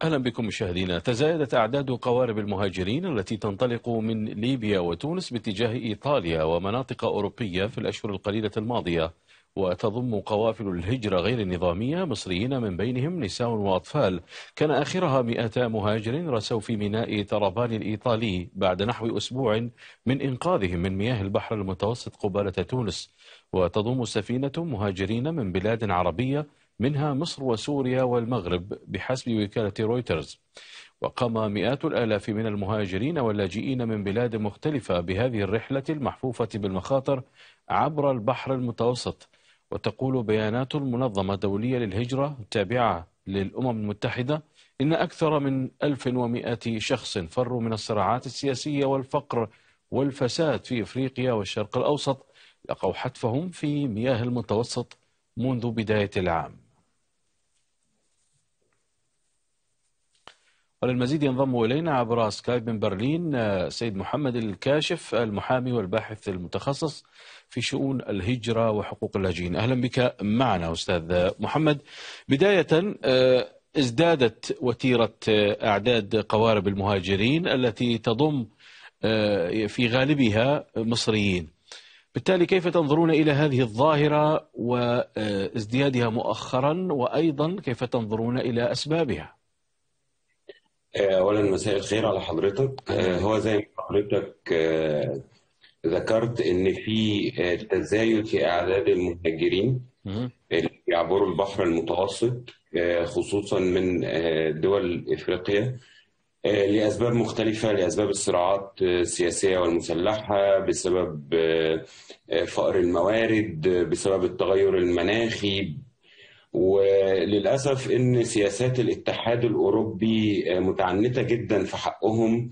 أهلا بكم مشاهدينا تزايدت أعداد قوارب المهاجرين التي تنطلق من ليبيا وتونس باتجاه إيطاليا ومناطق أوروبية في الأشهر القليلة الماضية وتضم قوافل الهجرة غير النظامية مصريين من بينهم نساء وأطفال كان آخرها 200 مهاجر رسوا في ميناء ترابان الإيطالي بعد نحو أسبوع من إنقاذهم من مياه البحر المتوسط قبالة تونس وتضم السفينة مهاجرين من بلاد عربية منها مصر وسوريا والمغرب بحسب وكالة رويترز وقام مئات الآلاف من المهاجرين واللاجئين من بلاد مختلفة بهذه الرحلة المحفوفة بالمخاطر عبر البحر المتوسط وتقول بيانات المنظمة الدولية للهجرة التابعة للأمم المتحدة إن أكثر من 1100 شخص فروا من الصراعات السياسية والفقر والفساد في إفريقيا والشرق الأوسط لقوا حتفهم في مياه المتوسط منذ بداية العام وللمزيد ينضم إلينا عبر سكايب من برلين سيد محمد الكاشف المحامي والباحث المتخصص في شؤون الهجرة وحقوق اللاجئين أهلا بك معنا أستاذ محمد بداية ازدادت وتيرة أعداد قوارب المهاجرين التي تضم في غالبها مصريين بالتالي كيف تنظرون إلى هذه الظاهرة وازديادها مؤخرا وأيضا كيف تنظرون إلى أسبابها اولا مساء الخير على حضرتك هو زي ما حضرتك ذكرت ان في تزايد في اعداد المهاجرين اللي بيعبروا البحر المتوسط خصوصا من دول افريقيا لاسباب مختلفه لاسباب الصراعات السياسيه والمسلحه بسبب فقر الموارد بسبب التغير المناخي وللأسف إن سياسات الاتحاد الأوروبي متعنتة جدا في حقهم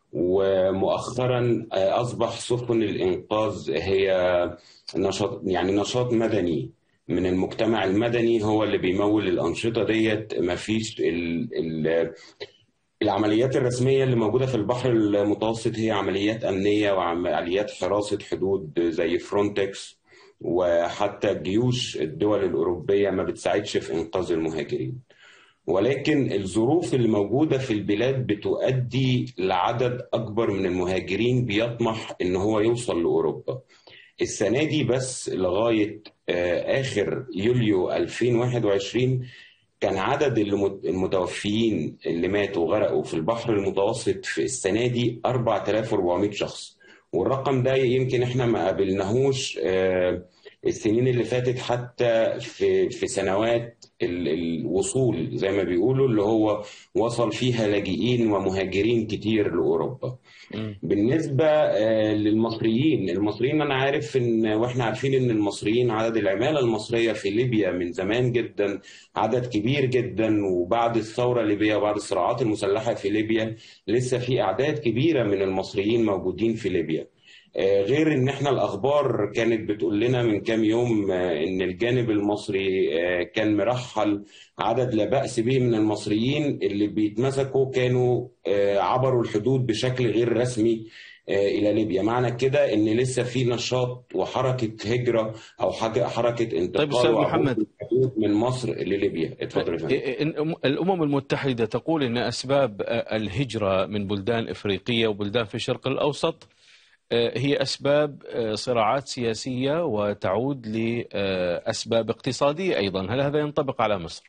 ومؤخرا أصبح سفن الإنقاذ هي نشاط يعني نشاط مدني من المجتمع المدني هو اللي بيمول الأنشطة ديت مفيش ال ال العمليات الرسمية اللي موجودة في البحر المتوسط هي عمليات أمنية وعمليات حراسة حدود زي فرونتكس وحتى جيوش الدول الأوروبية ما بتساعدش في إنقاذ المهاجرين ولكن الظروف اللي موجودة في البلاد بتؤدي لعدد أكبر من المهاجرين بيطمح إن هو يوصل لأوروبا السنة دي بس لغاية آخر يوليو 2021 كان عدد المتوفيين اللي ماتوا وغرقوا في البحر المتوسط في السنة دي 4400 شخص والرقم ده يمكن احنا ما قابلناهوش السنين اللي فاتت حتى في في سنوات الوصول زي ما بيقولوا اللي هو وصل فيها لاجئين ومهاجرين كتير لاوروبا. بالنسبه للمصريين، المصريين انا عارف ان واحنا عارفين ان المصريين عدد العماله المصريه في ليبيا من زمان جدا عدد كبير جدا وبعد الثوره الليبيه وبعد الصراعات المسلحه في ليبيا لسه في اعداد كبيره من المصريين موجودين في ليبيا. غير ان احنا الاخبار كانت بتقول لنا من كام يوم ان الجانب المصري كان مرحل عدد لا باس به من المصريين اللي بيتمسكوا كانوا عبروا الحدود بشكل غير رسمي الى ليبيا معنى كده ان لسه في نشاط وحركه هجره او حركه انتقال طيب استاذ محمد من مصر لليبيا اتفضل الامم المتحده تقول ان اسباب الهجره من بلدان افريقيه وبلدان في الشرق الاوسط هي أسباب صراعات سياسية وتعود لأسباب اقتصادية أيضا هل هذا ينطبق على مصر؟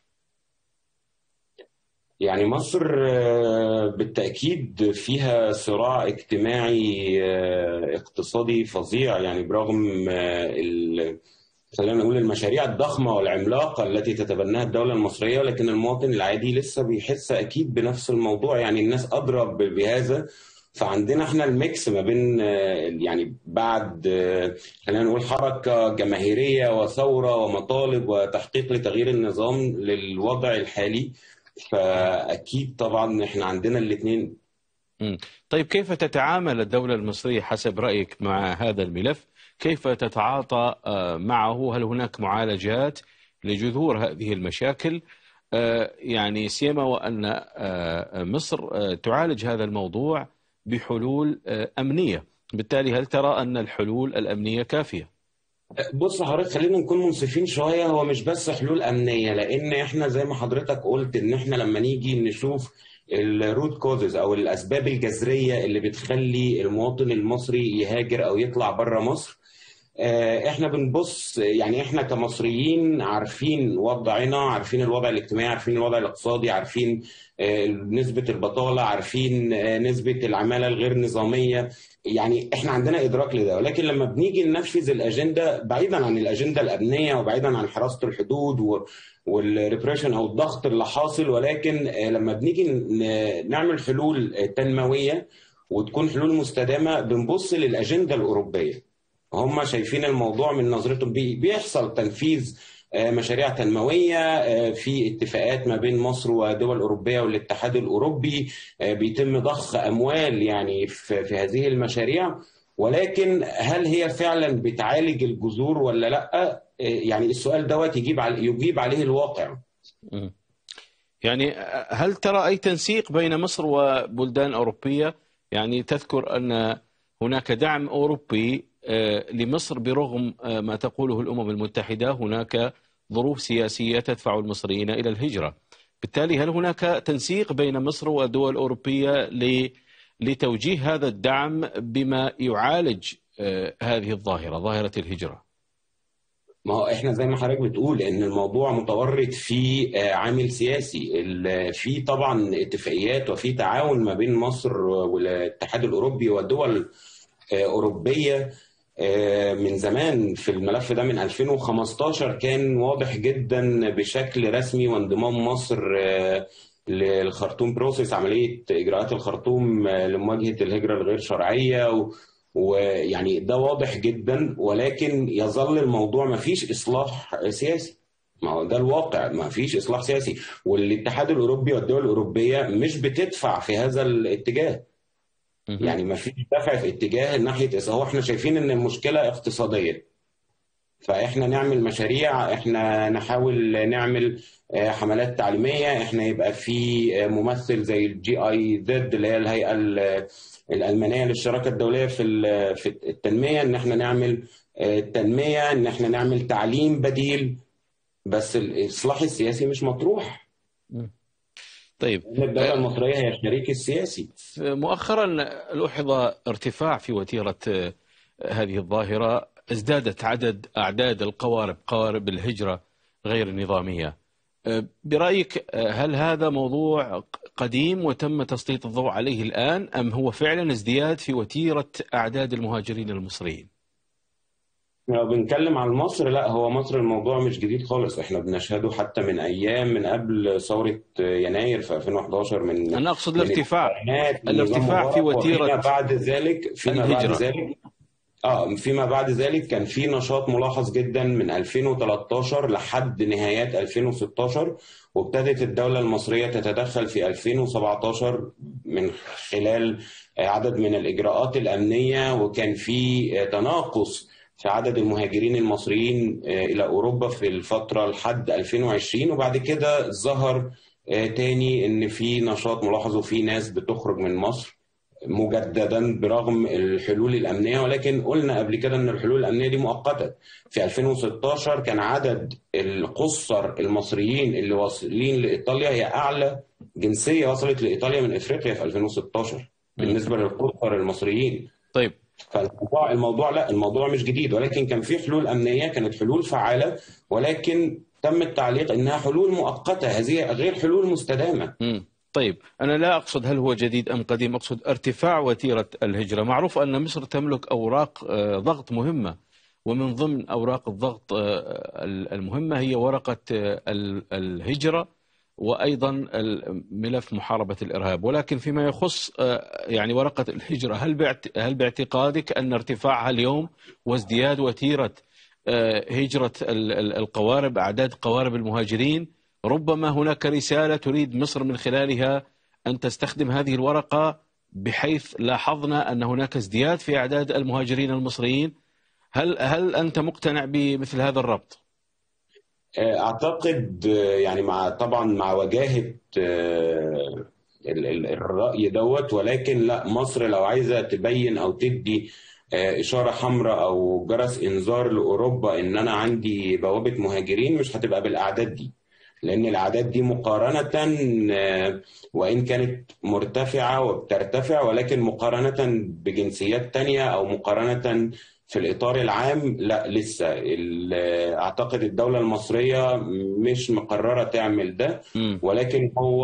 يعني مصر بالتأكيد فيها صراع اجتماعي اقتصادي فظيع يعني برغم خلينا نقول المشاريع الضخمة والعملاقة التي تتبناها الدولة المصرية ولكن المواطن العادي لسه بيحس أكيد بنفس الموضوع يعني الناس أضرب بهذا فعندنا احنا الميكس ما بين يعني بعد خلينا نقول حركه جماهيريه وثوره ومطالب وتحقيق لتغيير النظام للوضع الحالي فاكيد طبعا احنا عندنا الاثنين طيب كيف تتعامل الدوله المصريه حسب رايك مع هذا الملف؟ كيف تتعاطى معه؟ هل هناك معالجات لجذور هذه المشاكل؟ يعني سيما وان مصر تعالج هذا الموضوع بحلول أمنية بالتالي هل ترى أن الحلول الأمنية كافية؟ بص حضرتك خلينا نكون منصفين شويه هو مش بس حلول امنيه لان احنا زي ما حضرتك قلت ان احنا لما نيجي نشوف الروت كوزز او الاسباب الجذريه اللي بتخلي المواطن المصري يهاجر او يطلع بره مصر آه، احنا بنبص يعني احنا كمصريين عارفين وضعنا عارفين الوضع الاجتماعي عارفين الوضع الاقتصادي عارفين آه، نسبة البطالة عارفين آه، نسبة العمالة الغير نظامية يعني احنا عندنا ادراك لده ولكن لما بنيجي ننفذ الاجنده بعيدا عن الاجنده الامنيه وبعيدا عن حراسه الحدود والريبريشن او الضغط اللي حاصل ولكن لما بنيجي نعمل حلول تنمويه وتكون حلول مستدامه بنبص للاجنده الاوروبيه هم شايفين الموضوع من نظرتهم بيحصل تنفيذ آه، مشاريع تنموية آه، في اتفاقات ما بين مصر ودول أوروبية والاتحاد الأوروبي آه، بيتم ضخ أموال يعني في هذه المشاريع ولكن هل هي فعلا بتعالج الجذور ولا لا يعني السؤال دوت يجيب يجيب عليه الواقع يعني هل ترى أي تنسيق بين مصر وبلدان أوروبية يعني تذكر أن هناك دعم أوروبي آه، لمصر برغم آه، ما تقوله الأمم المتحدة هناك ظروف سياسية تدفع المصريين إلى الهجرة بالتالي هل هناك تنسيق بين مصر والدول الأوروبية لتوجيه هذا الدعم بما يعالج آه، هذه الظاهرة ظاهرة الهجرة ما هو احنا زي ما حضرتك بتقول ان الموضوع متورط في عامل سياسي في طبعا اتفاقيات وفي تعاون ما بين مصر والاتحاد الاوروبي ودول اوروبيه آه، من زمان في الملف ده من 2015 كان واضح جدا بشكل رسمي وانضمام مصر آه، للخرطوم بروسيس عمليه اجراءات الخرطوم آه، لمواجهه الهجره الغير شرعيه ويعني ده واضح جدا ولكن يظل الموضوع ما فيش اصلاح سياسي ما هو ده الواقع ما فيش اصلاح سياسي والاتحاد الاوروبي والدول الاوروبيه مش بتدفع في هذا الاتجاه يعني ما فيش دفع في اتجاه ناحيه هو احنا شايفين ان المشكله اقتصاديه فاحنا نعمل مشاريع احنا نحاول نعمل آه، حملات تعليميه احنا يبقى في آه، ممثل زي الجي اي زد اللي هي الهيئه الالمانيه للشراكه الدوليه في في التنميه ان احنا نعمل آه، تنميه ان احنا نعمل تعليم بديل بس الاصلاح السياسي مش مطروح طيب الدولة المصرية هي الشريك السياسي مؤخرا لوحظ ارتفاع في وتيرة آه، هذه الظاهرة ازدادت عدد أعداد القوارب قوارب الهجرة غير النظامية آه، برأيك آه، هل هذا موضوع قديم وتم تسليط الضوء عليه الآن أم هو فعلا ازدياد في وتيرة أعداد المهاجرين المصريين لو بنتكلم عن مصر لا هو مصر الموضوع مش جديد خالص احنا بنشهده حتى من ايام من قبل ثوره يناير في 2011 من انا اقصد الارتفاع الارتفاع في وتيره فيما بعد ذلك فيما الهجرة. بعد ذلك اه فيما بعد ذلك كان في نشاط ملاحظ جدا من 2013 لحد نهايات 2016 وابتدت الدولة المصرية تتدخل في 2017 من خلال عدد من الإجراءات الأمنية وكان في تناقص في عدد المهاجرين المصريين آه، إلى أوروبا في الفترة لحد 2020 وبعد كده ظهر آه، تاني إن في نشاط ملاحظ وفي ناس بتخرج من مصر مجددا برغم الحلول الامنيه ولكن قلنا قبل كده ان الحلول الامنيه دي مؤقته في 2016 كان عدد القصر المصريين اللي واصلين لايطاليا هي اعلى جنسيه وصلت لايطاليا من افريقيا في 2016 بالنسبه للقصر المصريين طيب فالموضوع الموضوع لا الموضوع مش جديد ولكن كان في حلول امنيه كانت حلول فعاله ولكن تم التعليق انها حلول مؤقته هذه غير حلول مستدامه. م. طيب انا لا اقصد هل هو جديد ام قديم اقصد ارتفاع وتيره الهجره، معروف ان مصر تملك اوراق آه، ضغط مهمه ومن ضمن اوراق الضغط آه، المهمه هي ورقه آه، الهجره وايضا ملف محاربه الارهاب ولكن فيما يخص آه، يعني ورقه الهجره هل هل باعتقادك ان ارتفاعها اليوم وازدياد وتيره آه، هجره القوارب اعداد قوارب المهاجرين ربما هناك رساله تريد مصر من خلالها ان تستخدم هذه الورقه بحيث لاحظنا ان هناك ازدياد في اعداد المهاجرين المصريين هل هل انت مقتنع بمثل هذا الربط؟ اعتقد يعني مع طبعا مع وجاهه الراي دوت ولكن لا مصر لو عايزه تبين او تدي آه، اشاره حمراء او جرس انذار لاوروبا ان انا عندي بوابه مهاجرين مش هتبقى بالاعداد دي لان الاعداد دي مقارنه آه، وان كانت مرتفعه وبترتفع ولكن مقارنه بجنسيات تانية او مقارنه في الإطار العام لا لسه ال- أعتقد الدولة المصرية مش مقررة تعمل ده مم. ولكن هو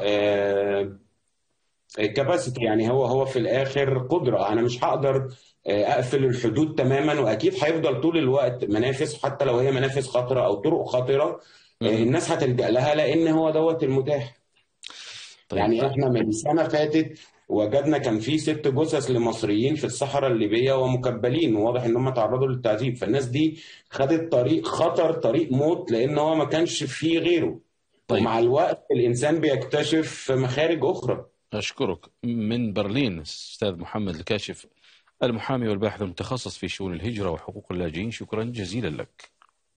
كباسيتي يعني هو هو في الآخر قدرة أنا مش هقدر آه، أقفل الحدود تماما وأكيد هيفضل طول الوقت منافس حتى لو هي منافس خطرة أو طرق خطرة آه، مم. الناس هتلجأ لها لأن هو دوت المتاح طيب يعني احنا من سنة فاتت وجدنا كان في ست جثث لمصريين في الصحراء الليبية ومكبلين وواضح ان هم تعرضوا للتعذيب فالناس دي خدت طريق خطر طريق موت لان هو ما كانش فيه غيره طيب ومع الوقت الانسان بيكتشف مخارج اخرى أشكرك من برلين أستاذ محمد الكاشف المحامي والباحث المتخصص في شؤون الهجرة وحقوق اللاجئين شكرا جزيلا لك